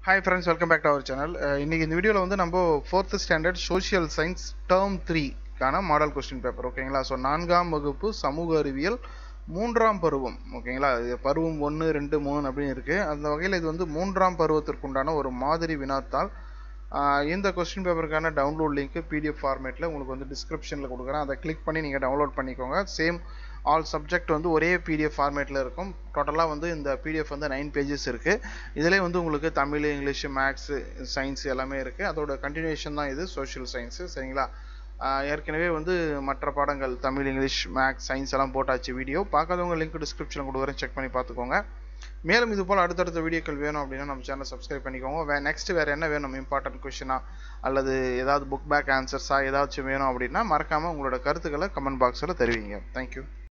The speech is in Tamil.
hi friends welcome back to our channel இன்றைக்கி இந்த வீடியோவில் வந்து நம்ம fourth standard social science term த்ரீக்கான மாடல் கொஸ்டின் பேப்பர் ஓகேங்களா ஸோ நான்காம் வகுப்பு சமூக அறிவியல் மூன்றாம் பருவம் ஓகேங்களா இது பருவம் ஒன்று ரெண்டு மூணு அப்படின்னு இருக்குது அந்த வகையில் இது வந்து மூன்றாம் பருவத்திற்குண்டான ஒரு மாதிரி வினாத்தாள் ஆஹ் இந்த கொஸ்டின் பேப்பருக்கான டவுன்லோட் லிங்க் பிடிஎஃப் ஃபார்மேட்டில் உங்களுக்கு வந்து டிஸ்கிரிப்ஷனில் கொடுக்குறேன் அதை கிளிக் பண்ணி நீங்கள் டவுன்லோட் பண்ணிக்கோங்க சேம் ஆல் சப்ஜெக்ட் வந்து ஒரே பிடிஎஃப் ஃபார்மேட்டில் இருக்கும் டோட்டலாக வந்து இந்த பிடிஎஃப் வந்து நைன் பேஜஸ் இருக்குது இதிலே வந்து உங்களுக்கு தமிழ் இங்கிலீஷ் மேக்ஸு சயின்ஸ் எல்லாமே இருக்குது அதோட கண்டினியூஷன் தான் இது சோஷியல் சயின்ஸு சரிங்களா ஆஹ் ஏற்கனவே வந்து மற்ற பாடங்கள் தமிழ் இங்கிலீஷ் மேக்ஸ் சயின்ஸ் எல்லாம் போட்டாச்சு வீடியோ பார்க்காதவங்க லிங்க் டிஸ்கிரிப்ஷனில் கொடுக்குறேன் செக் பண்ணி பார்த்துக்கோங்க மேலும் இது போல் அடுத்தடுத்த வீடியோக்கள் வேணும் அப்படின்னா நம்ம சேனல் சப்ஸ்கிரைப் பண்ணிக்கோங்க வே நெக்ஸ்ட் வேறு என்ன வேணும் இம்பார்ட்டன்ட் கொஷினா அல்லது ஏதாவது புக் பேக் ஆன்சர்ஸாக ஏதாச்சும் வேணும் அப்படின்னா மறக்காமல் உங்களோட கருத்துக்களை கமெண்ட் பாக்ஸில் தெரிவிங்க தேங்க்யூ